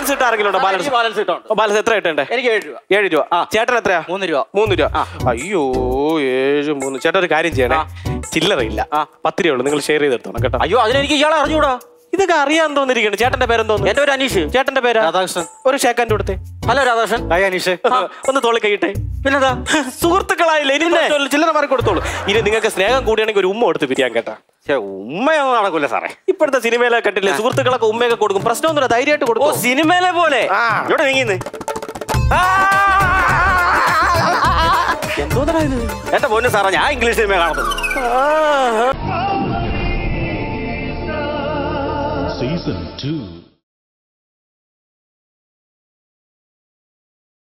Balance ഇട്ട ആരെങ്കിലും ഉണ്ടോ ബാലൻസ് ബാലൻസ് ഇട്ടുണ്ട് ബാലൻസ് എത്ര ഇട്ടേ എനിക്ക് ഏഴ് രൂപ ഏഴ് രൂപ ആ. ചേട്ടൻ എത്രയാ മൂന്ന് രൂപ മൂന്ന് രൂപ അയ്യോ ഏഴ് മൂന്ന് ചേട്ടൻ ഒരു കാര്യം ചെയ്യണേ ചില്ലറ ഇല്ല ആ. പത്ത് രൂപ ഉള്ളൂ നിങ്ങൾ ഷെയർ ചെയ്തെടുത്തോണം കേട്ടോ അയ്യോ അതിനെനിക്ക് ഇയാളെ അറിഞ്ഞൂടാ ഇതൊക്കെ അറിയാൻ തോന്നിരിക്കണം ചേട്ടന്റെ പേരെന്തോന്നു എന്റെ ഒരു അനീഷ് ചേട്ടന്റെ പേരാ രാധാകൃഷ്ണൻ ഒരു ഷേക്കാൻ്റെ കൊടുത്തേ ഹലോ രാധാകൃഷ്ണൻ അനീഷ് ഒന്ന് തോളി കൈയിട്ടെ പിന്നെന്താ സുഹൃത്തുക്കളായില്ല ഇനി പ്രശ്നമില്ല. ചില്ലറ മാറി കൊടുത്തോളൂ ഇനി നിങ്ങൾക്ക് സ്നേഹം കൂടിയാണെങ്കിൽ ഒരു ഉമ്മ കൊടുത്ത് പിരിയാൻ കേട്ടാ ഛെ, ഉമ്മയൊന്നും നടക്കൂല സാറേ ഇപ്പോഴത്തെ സിനിമയിലെ കണ്ടില്ലേ സുഹൃത്തുക്കളൊക്കെ ഉമ്മയൊക്കെ കൊടുക്കും പ്രശ്നമൊന്നുമില്ല ധൈര്യമായിട്ട് ഓ കൊടുക്കും സിനിമയിലെ പോലെ ആ. ഇവിടെ നീങ്ങിന്ന് എന്തോന്നാ ഇത് എന്റെ പൊന്നു സാറേ ഞാൻ ഇംഗ്ലീഷ് സിനിമ കാണുന്നത് ആ Season 2.